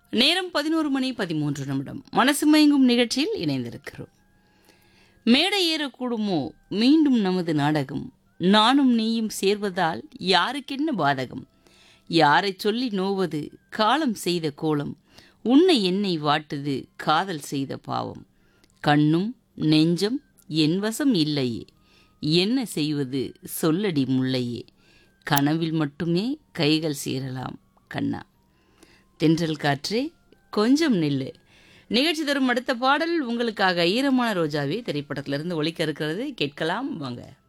நேரம் பதினோரு மணி பதிமூன்று நிமிடம் மனசு மயங்கும் நிகழ்ச்சியில் இணைந்திருக்கிறோம் மேடை ஏறக்கூடுமோ மீண்டும் நமது நாடகம் நானும் நீயும் சேர்வதால் யாருக்கென்ன பாதகம் யாரைச் சொல்லி நோவது காலம் செய்த கோலம் உன்னை என்னை வாட்டுது காதல் செய்த பாவம் கண்ணும் நெஞ்சம் என் வசம் இல்லையே என்ன செய்வது சொல்லடி முல்லையே கனவில் மட்டுமே கைகள் சேரலாம் கண்ணா தென்றல் காற்றே கொஞ்சம் நில்லு நிகழ்ச்சி தரும் அடுத்த பாடல் உங்களுக்காக ஈரமான ரோஜாவே திரைப்படத்திலிருந்து ஒலிக்க இருக்கிறது கேட்கலாம் வாங்க